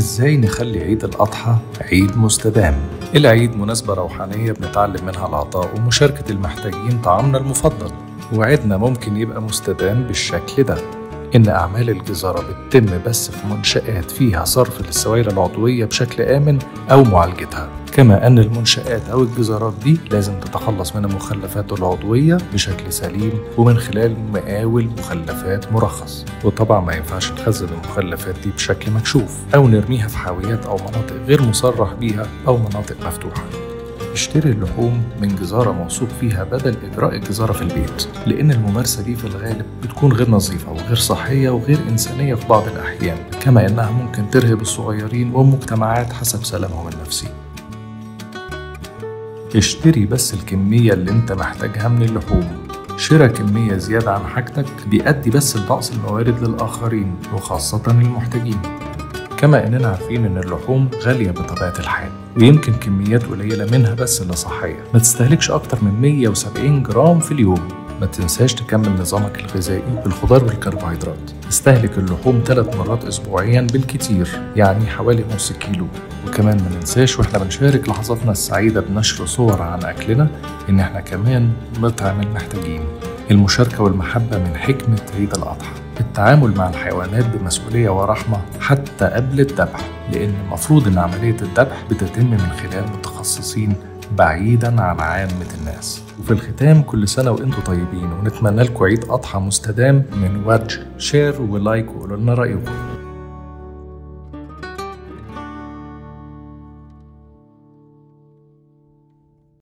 ازاي نخلي عيد الأضحى عيد مستدام العيد مناسبة روحانية بنتعلم منها العطاء ومشاركة المحتاجين طعامنا المفضل وعيدنا ممكن يبقى مستدام بالشكل ده إن أعمال الجزارة بتتم بس في منشآت فيها صرف للسوائل العضوية بشكل آمن أو معالجتها كما أن المنشآت أو الجزارات دي لازم تتخلص من المخلفات العضوية بشكل سليم ومن خلال مقاول مخلفات مرخص وطبعا ما ينفعش نخزن المخلفات دي بشكل مكشوف أو نرميها في حاويات أو مناطق غير مصرح بيها أو مناطق مفتوحة اشتري اللحوم من جزارة موثوق فيها بدل إجراء الجزارة في البيت لأن الممارسة دي في الغالب بتكون غير نظيفة وغير صحية وغير إنسانية في بعض الأحيان كما إنها ممكن ترهب الصغيرين والمجتمعات حسب سلامهم النفسي اشتري بس الكمية اللي انت محتاجها من اللحوم شراء كمية زيادة عن حاجتك بيؤدي بس لنقص الموارد للآخرين وخاصة المحتاجين كما إننا عارفين إن اللحوم غالية بطبيعة الحال ويمكن كميات قليلة منها بس اللي صحية ما تستهلكش أكتر من 170 جرام في اليوم ما تنساش تكمل نظامك الغذائي بالخضار والكربوهيدرات استهلك اللحوم ثلاث مرات أسبوعيا بالكتير يعني حوالي نص كيلو وكمان ما ننساش واحنا بنشارك لحظاتنا السعيدة بنشر صور عن أكلنا إن احنا كمان نطعم المحتاجين المشاركة والمحبة من حكمة عيد الأضحى التعامل مع الحيوانات بمسؤولية ورحمة حتى قبل الذبح لأن المفروض إن عملية الذبح بتتم من خلال متخصصين بعيدا عن عامة الناس وفي الختام كل سنة وانتم طيبين ونتمنى لكم عيد أضحى مستدام من وجه شير ولايك وقولوا لنا رأيكم